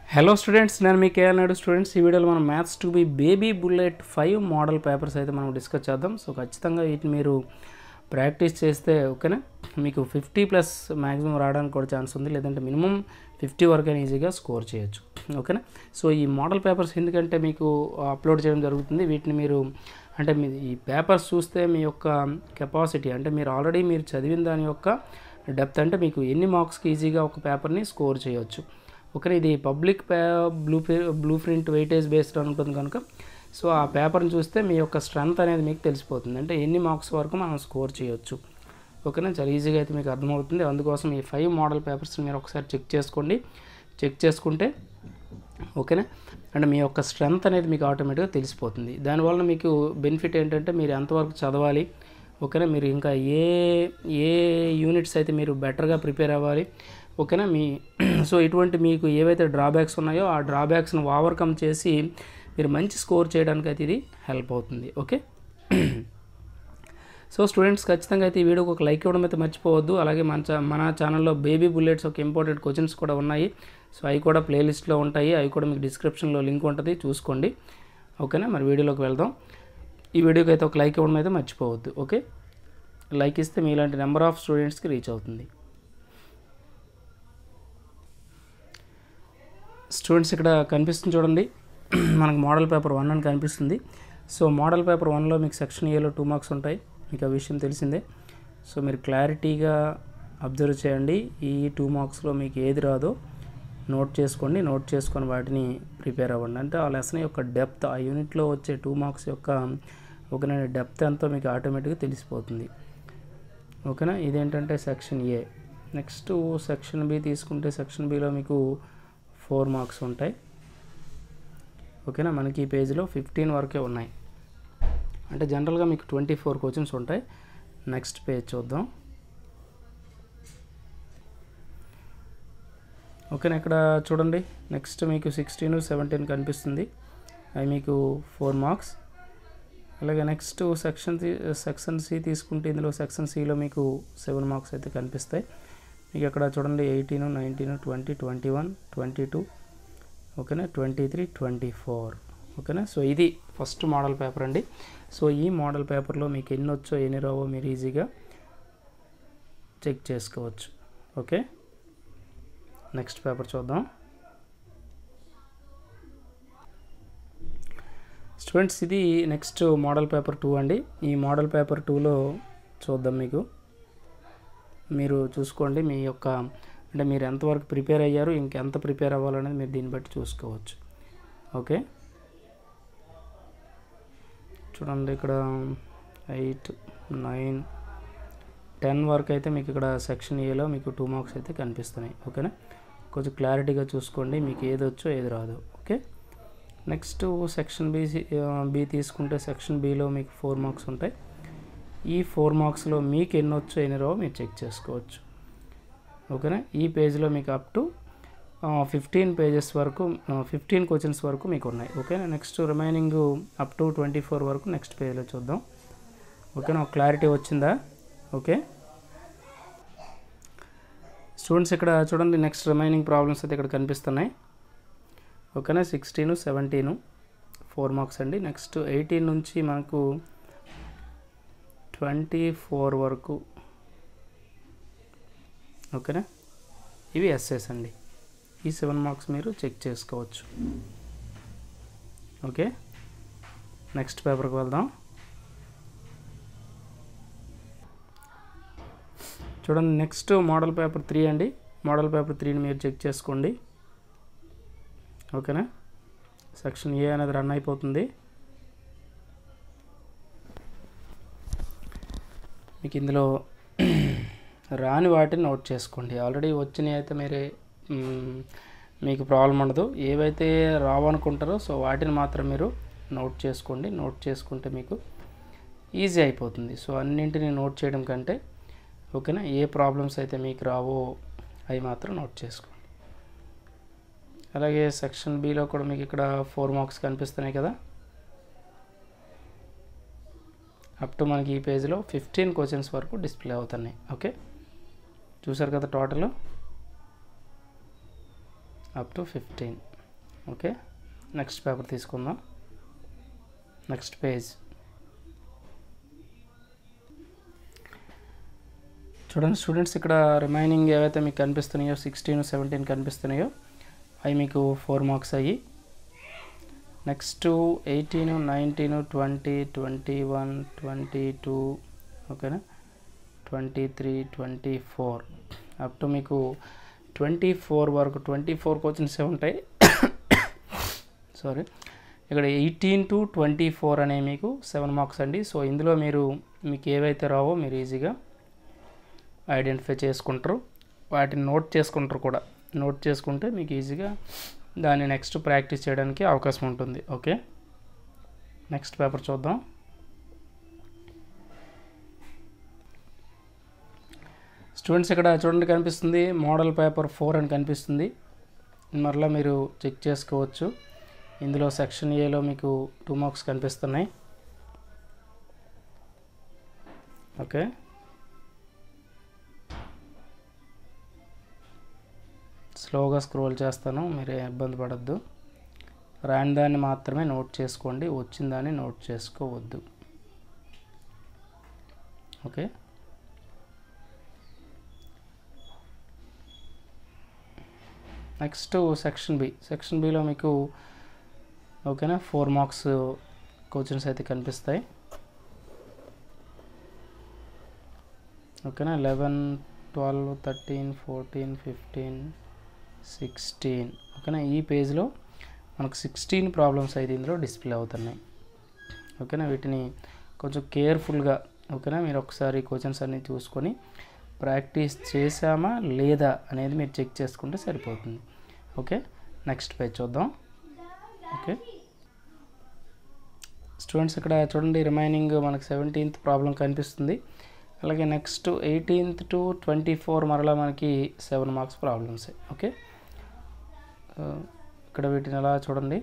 hello students నేను మీ KL Naidu students ఈ వీడియోలో మనం maths two B baby bullet five model papers అయితే మనం డిస్కస్ చేద్దాం సో ఖచ్చితంగా వీటిని మీరు ప్రాక్టీస్ చేస్తే ఓకేనా మీకు ఫిఫ్టీ ప్లస్ మ్యాక్సిమం రావడానికి కూడా ఛాన్స్ ఉంది లేదంటే మినిమం ఫిఫ్టీ వరకైనా ఈజీగా స్కోర్ చేయొచ్చు ఓకేనా సో ఈ మోడల్ పేపర్స్ ఎందుకంటే మీకు అప్లోడ్ చేయడం జరుగుతుంది వీటిని మీరు అంటే మీ ఈ పేపర్స్ చూస్తే మీ యొక్క కెపాసిటీ అంటే మీరు ఆల్రెడీ మీరు చదివిన దాని యొక్క డెప్త్ అంటే మీకు ఎన్ని మార్క్స్కి ఈజీగా ఒక పేపర్ని స్కోర్ చేయొచ్చు ఓకే ఇది పబ్లిక్ పే blue blueprint weightage based అని ఉంటుంది కనుక సో ఆ పేపర్ని చూస్తే మీ యొక్క స్ట్రెంత్ అనేది మీకు తెలిసిపోతుంది అంటే ఎన్ని మార్క్స్ వరకు మనం స్కోర్ చేయొచ్చు ఓకేనా చాలా ఈజీగా అయితే మీకు అర్థమవుతుంది అందుకోసం ఈ ఫైవ్ మోడల్ పేపర్స్ మీరు ఒకసారి చెక్ చేసుకోండి చెక్ చేసుకుంటే ఓకేనా అంటే మీ యొక్క స్ట్రెంత్ అనేది మీకు ఆటోమేటిక్గా తెలిసిపోతుంది దానివల్ల మీకు బెనిఫిట్ ఏంటంటే మీరు ఎంతవరకు చదవాలి ఓకేనా మీరు ఇంకా ఏ ఏ యూనిట్స్ అయితే మీరు బెటర్గా ప్రిపేర్ అవ్వాలి ఓకేనా మీ సో ఇటువంటి మీకు ఏవైతే డ్రాబ్యాక్స్ ఉన్నాయో ఆ డ్రాబ్యాక్స్ని ఓవర్కమ్ చేసి మీరు మంచి స్కోర్ చేయడానికి అయితే ఇది హెల్ప్ అవుతుంది ఓకే సో స్టూడెంట్స్ ఖచ్చితంగా అయితే ఈ వీడియోకి ఒక లైక్ ఇవ్వడం అయితే మర్చిపోవద్దు అలాగే మన చా మన ఛానల్లో బేబీ బుల్లెట్స్ ఒక ఇంపార్టెంట్ క్వశ్చన్స్ కూడా ఉన్నాయి సో అవి కూడా ప్లేలిస్ట్లో ఉంటాయి అవి కూడా మీకు డిస్క్రిప్షన్లో లింక్ ఉంటుంది చూసుకోండి ఓకేనా మరి వీడియోలోకి వెళ్దాం ఈ వీడియోకి అయితే ఒక లైక్ ఇవ్వడం అయితే మర్చిపోవద్దు ఓకే లైక్ ఇస్తే మీలాంటి నెంబర్ ఆఫ్ స్టూడెంట్స్కి రీచ్ అవుతుంది స్టూడెంట్స్ ఇక్కడ కనిపిస్తుంది చూడండి మనకు మోడల్ పేపర్ వన్ అని కనిపిస్తుంది సో మోడల్ పేపర్ వన్లో మీకు సెక్షన్ ఏలో టూ మార్క్స్ ఉంటాయి మీకు ఆ విషయం తెలిసిందే సో మీరు క్లారిటీగా అబ్జర్వ్ చేయండి ఈ టూ మార్క్స్లో మీకు ఏది రాదో నోట్ చేసుకోండి నోట్ చేసుకొని వాటిని ప్రిపేర్ అవ్వండి అంటే ఆ లెసన్ యొక్క డెప్త్ ఆ యూనిట్లో వచ్చే టూ మార్క్స్ యొక్క ఓకేనా డెప్త్ ఎంతో మీకు ఆటోమేటిక్గా తెలిసిపోతుంది ఓకేనా ఇదేంటంటే section A next section B తీసుకుంటే సెక్షన్ బిలో మీకు ఫోర్ మార్క్స్ ఉంటాయి ఓకేనా మనకి ఈ పేజీలో ఫిఫ్టీన్ వరకే ఉన్నాయి అంటే జనరల్గా మీకు ట్వంటీ ఫోర్ క్వశ్చన్స్ ఉంటాయి నెక్స్ట్ పేజ్ చూద్దాం ఓకేనా ఇక్కడ చూడండి నెక్స్ట్ మీకు సిక్స్టీన్ సెవెంటీన్ కనిపిస్తుంది అవి మీకు ఫోర్ మార్క్స్ అలాగే నెక్స్ట్ సెక్షన్ సెక్షన్ సి తీసుకుంటే ఇందులో సెక్షన్ సిలో మీకు సెవెన్ మార్క్స్ అయితే కనిపిస్తాయి మీకు అక్కడ చూడండి eighteen nineteen twenty twenty one twenty two ఓకేనా ట్వంటీ త్రీ ట్వంటీ ఫోర్ ఓకేనా సో ఇది ఫస్ట్ మోడల్ పేపర్ అండి సో ఈ మోడల్ పేపర్లో మీకు ఎన్ని వచ్చో ఎన్ని రావో మీరు ఈజీగా చెక్ చేసుకోవచ్చు ఓకే నెక్స్ట్ పేపర్ చూద్దాం స్టూడెంట్స్ ఇది నెక్స్ట్ మోడల్ పేపర్ టూ అండి ఈ మోడల్ పేపర్ టూలో చూద్దాం మీకు మీరు చూసుకోండి మీ యొక్క అంటే మీరు ఎంతవరకు ప్రిపేర్ అయ్యారు ఇంకెంత ప్రిపేర్ అవ్వాలనేది మీరు దీన్ని బట్టి చూసుకోవచ్చు ఓకే చూడండి ఇక్కడ ఎయిట్ నైన్ టెన్ వరకు అయితే మీకు ఇక్కడ సెక్షన్ ఏలో మీకు టూ మార్క్స్ అయితే కనిపిస్తున్నాయి ఓకేనా కొంచెం క్లారిటీగా చూసుకోండి మీకు ఏది వచ్చో ఏది రాదు okay next section B B తీసుకుంటే సెక్షన్ బిలో మీకు ఫోర్ మార్క్స్ ఉంటాయి ఈ ఫోర్ మార్క్స్లో మీకు ఎన్ని వచ్చో ఎన్ని రావో మీరు చెక్ చేసుకోవచ్చు ఓకేనా ఈ పేజ్లో మీకు అప్ టు ఫిఫ్టీన్ పేజెస్ వరకు ఫిఫ్టీన్ క్వశ్చన్స్ వరకు మీకు ఉన్నాయి ఓకేనా next remaining up to twenty four వరకు నెక్స్ట్ పేజ్లో చూద్దాం ఓకేనా ఒక క్లారిటీ వచ్చిందా ఓకే స్టూడెంట్స్ ఇక్కడ చూడండి నెక్స్ట్ రిమైనింగ్ ప్రాబ్లమ్స్ అయితే ఇక్కడ కనిపిస్తున్నాయి ఓకేనా సిక్స్టీను సెవెంటీను ఫోర్ మార్క్స్ అండి నెక్స్ట్ ఎయిటీన్ నుంచి మనకు ట్వంటీ ఫోర్ వరకు ఓకేనా ఇవి ఎస్ఎస్ అండి ఈ సెవెన్ మార్క్స్ మీరు చెక్ చేసుకోవచ్చు ఓకే నెక్స్ట్ పేపర్కి వెళ్దాం చూడండి నెక్స్ట్ మోడల్ పేపర్ త్రీ అండి మోడల్ పేపర్ త్రీని మీరు చెక్ చేసుకోండి ఓకేనా సెక్షన్ ఏ అనేది రన్ అయిపోతుంది మీకు ఇందులో రాని వాటిని నోట్ చేసుకోండి ఆల్రెడీ వచ్చినాయి అయితే మీరే మీకు ప్రాబ్లం ఉండదు ఏవైతే రావనుకుంటారో సో వాటిని మాత్రం మీరు నోట్ చేసుకోండి నోట్ చేసుకుంటే మీకు ఈజీ అయిపోతుంది సో అన్నింటినీ నోట్ చేయడం కంటే ఓకేనా ఏ ప్రాబ్లమ్స్ అయితే మీకు రావో అవి మాత్రం నోట్ చేసుకోండి అలాగే సెక్షన్ బిలో కూడా మీకు ఇక్కడ ఫోర్ మార్క్స్ కనిపిస్తున్నాయి కదా అప్ టు మనకి ఈ పేజ్లో ఫిఫ్టీన్ క్వశ్చన్స్ వరకు డిస్ప్లే అవుతున్నాయి ఓకే చూసారు కదా total up to fifteen okay next paper తీసుకుందాం నెక్స్ట్ పేజ్ చూడండి స్టూడెంట్స్ ఇక్కడ రిమైనింగ్ ఏవైతే మీకు కనిపిస్తున్నాయో సిక్స్టీన్ సెవెంటీన్ కనిపిస్తున్నాయో అవి మీకు ఫోర్ మార్క్స్ అయ్యి next eighteen nineteen twenty twenty one twenty two ఓకేనా twenty three twenty four up to మీకు ట్వంటీ ఫోర్ వరకు ట్వంటీ ఫోర్ క్వశ్చన్స్ ఉంటాయి సారీ ఇక్కడ ఎయిటీన్ టు ట్వంటీ ఫోర్ అనే మీకు సెవెన్ మార్క్స్ అండి సో ఇందులో మీరు మీకు ఏవైతే రావో మీరు ఈజీగా ఐడెంటిఫై చేసుకుంటారు వాటిని నోట్ చేసుకుంటారు కూడా నోట్ చేసుకుంటే మీకు ఈజీగా దాన్ని నెక్స్ట్ ప్రాక్టీస్ చేయడానికి అవకాశం ఉంటుంది ఓకే నెక్స్ట్ పేపర్ చూద్దాం స్టూడెంట్స్ ఇక్కడ చూడండి కనిపిస్తుంది మోడల్ పేపర్ ఫోర్ అని కనిపిస్తుంది మరలా మీరు చెక్ చేసుకోవచ్చు ఇందులో సెక్షన్ ఏలో మీకు టూ మార్క్స్ కనిపిస్తున్నాయి ఓకే స్లోగా స్క్రోల్ చేస్తాను మీరు ఇబ్బంది పడద్దు రాని దాన్ని మాత్రమే నోట్ చేసుకోండి వచ్చిన దాన్ని నోట్ చేసుకోవద్దు okay next section B section బిలో మీకు ఓకేనా ఫోర్ మార్క్స్ క్వశ్చన్స్ అయితే కనిపిస్తాయి ఓకేనా eleven twelve thirteen fourteen fifteen sixteen ఓకేనా ఈ పేజ్లో మనకు సిక్స్టీన్ ప్రాబ్లమ్స్ అయితే ఇందులో డిస్ప్లే అవుతున్నాయి ఓకేనా వీటిని కొంచెం కేర్ఫుల్గా ఓకేనా మీరు ఒకసారి క్వశ్చన్స్ అన్నీ చూసుకొని ప్రాక్టీస్ చేసామా లేదా అనేది మీరు చెక్ చేసుకుంటే సరిపోతుంది ఓకే నెక్స్ట్ పేజ్ చూద్దాం ఓకే స్టూడెంట్స్ ఇక్కడ చూడండి రిమైనింగ్ మనకు సెవెంటీన్త్ ప్రాబ్లం కనిపిస్తుంది అలాగే next eighteenth to twenty four మరలా మనకి సెవెన్ మార్క్స్ ప్రాబ్లమ్స్ ఓకే ఇక్కడ వీటిని ఎలా చూడండి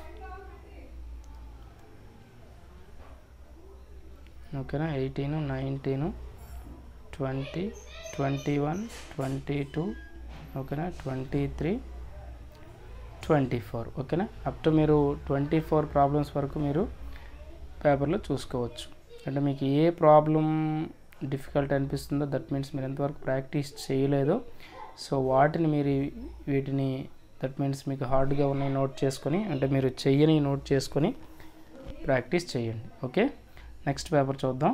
ఓకేనా eighteen nineteen twenty twenty one twenty two ఓకేనా ట్వంటీ త్రీ ట్వంటీ ఫోర్ ఓకేనా అప్ టు మీరు ట్వంటీ ఫోర్ ప్రాబ్లమ్స్ వరకు మీరు పేపర్లో చూసుకోవచ్చు అంటే మీకు ఏ ప్రాబ్లం డిఫికల్ట్ అనిపిస్తుందో దట్ మీన్స్ మీరు ఎంతవరకు ప్రాక్టీస్ చేయలేదో సో వాటిని మీరు వీటిని దట్ మీన్స్ మీకు హార్డ్గా ఉన్నాయి నోట్ చేసుకొని అంటే మీరు చెయ్యని నోట్ చేసుకొని ప్రాక్టీస్ చేయండి ఓకే నెక్స్ట్ పేపర్ చూద్దాం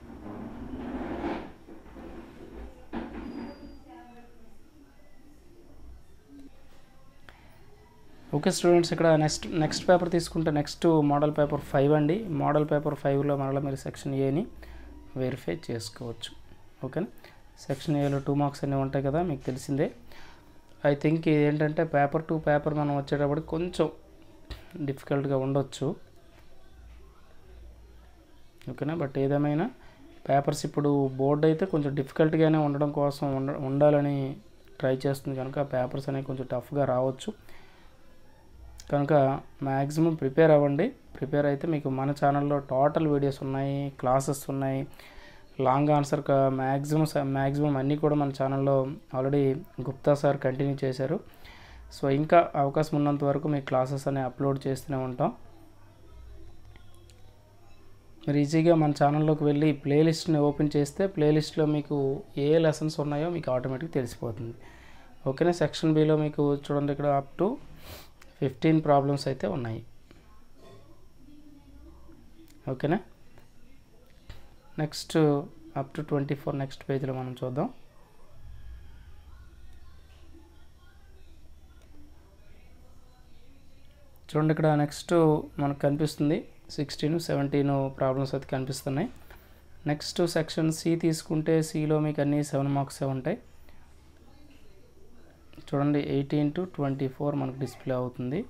ఓకే స్టూడెంట్స్ ఇక్కడ నెక్స్ట్ నెక్స్ట్ పేపర్ తీసుకుంటే నెక్స్ట్ మోడల్ పేపర్ ఫైవ్ అండి మోడల్ పేపర్ ఫైవ్లో మరలా మీరు సెక్షన్ ఏని వెరిఫై చేసుకోవచ్చు ఓకేనా సెక్షన్ ఏలో టూ మార్క్స్ అనేవి ఉంటాయి కదా మీకు తెలిసిందే ఐ థింక్ ఇది ఏంటంటే పేపర్ టు పేపర్ మనం వచ్చేటప్పటికి కొంచెం డిఫికల్ట్గా ఉండొచ్చు ఓకేనా బట్ ఏదేమైనా పేపర్స్ ఇప్పుడు బోర్డు అయితే కొంచెం డిఫికల్ట్గానే ఉండడం కోసం ఉండ ఉండాలని ట్రై చేస్తుంది కనుక పేపర్స్ అనేవి కొంచెం టఫ్గా రావచ్చు కనుక మ్యాక్సిమం ప్రిపేర్ అవ్వండి ప్రిపేర్ అయితే మీకు మన ఛానల్లో టోటల్ వీడియోస్ ఉన్నాయి క్లాసెస్ ఉన్నాయి లాంగ్ ఆన్సర్ మ్యాక్సిమం మ్యాక్సిమం అన్నీ కూడా మన ఛానల్లో ఆల్రెడీ గుప్తా సార్ కంటిన్యూ చేశారు సో ఇంకా అవకాశం ఉన్నంత వరకు మీ క్లాసెస్ అనేవి అప్లోడ్ చేస్తూనే ఉంటాం మీరు ఈజీగా మన ఛానల్లోకి వెళ్ళి ప్లేలిస్ట్ని ఓపెన్ చేస్తే ప్లేలిస్ట్లో మీకు ఏ లెసన్స్ ఉన్నాయో మీకు ఆటోమేటిక్ తెలిసిపోతుంది ఓకేనా సెక్షన్ బిలో మీకు చూడండి ఇక్కడ అప్ టు ఫిఫ్టీన్ ప్రాబ్లమ్స్ అయితే ఉన్నాయి ఓకేనా next up to twenty four next పేజ్లో మనం చూద్దాం చూడండి ఇక్కడ నెక్స్ట్ మనకు కనిపిస్తుంది సిక్స్టీన్ సెవెంటీన్ ప్రాబ్లమ్స్ అయితే కనిపిస్తున్నాయి నెక్స్ట్ సెక్షన్ సి తీసుకుంటే సిలో మీకు అన్ని సెవెన్ మార్క్స్ ఉంటాయి చూడండి ఎయిటీన్ టు ట్వంటీ ఫోర్ మనకు డిస్ప్లే అవుతుంది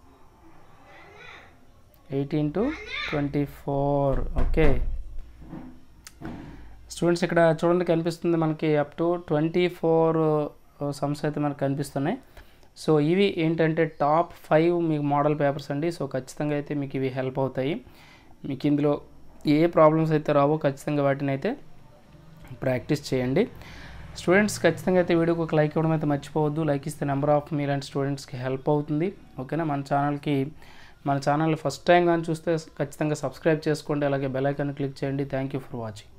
eighteen to twenty four okay students ఇక్కడ చూడండి కనిపిస్తుంది మనకి up to twenty four sums అయితే మనకు కనిపిస్తున్నాయి సో ఇవి ఏంటంటే టాప్ ఫైవ్ మీకు మోడల్ పేపర్స్ అండి సో ఖచ్చితంగా అయితే మీకు ఇవి హెల్ప్ అవుతాయి మీకు ఇందులో ఏ ప్రాబ్లమ్స్ అయితే రావో ఖచ్చితంగా వాటిని అయితే ప్రాక్టీస్ చేయండి స్టూడెంట్స్ ఖచ్చితంగా అయితే వీడియోకి ఒక లైక్ ఇవ్వడం అయితే మర్చిపోవద్దు లైక్ ఇస్తే నెంబర్ ఆఫ్ మీలాంటి స్టూడెంట్స్కి హెల్ప్ అవుతుంది ఓకేనా మన ఛానల్కి మన ఛానల్ ఫస్ట్ టైం కానీ చూస్తే ఖచ్చితంగా సబ్స్క్రైబ్ చేసుకోండి అలాగే బెల్ ఐకాన్ క్లిక్ చేయండి థ్యాంక్ యూ ఫర్ వాచింగ్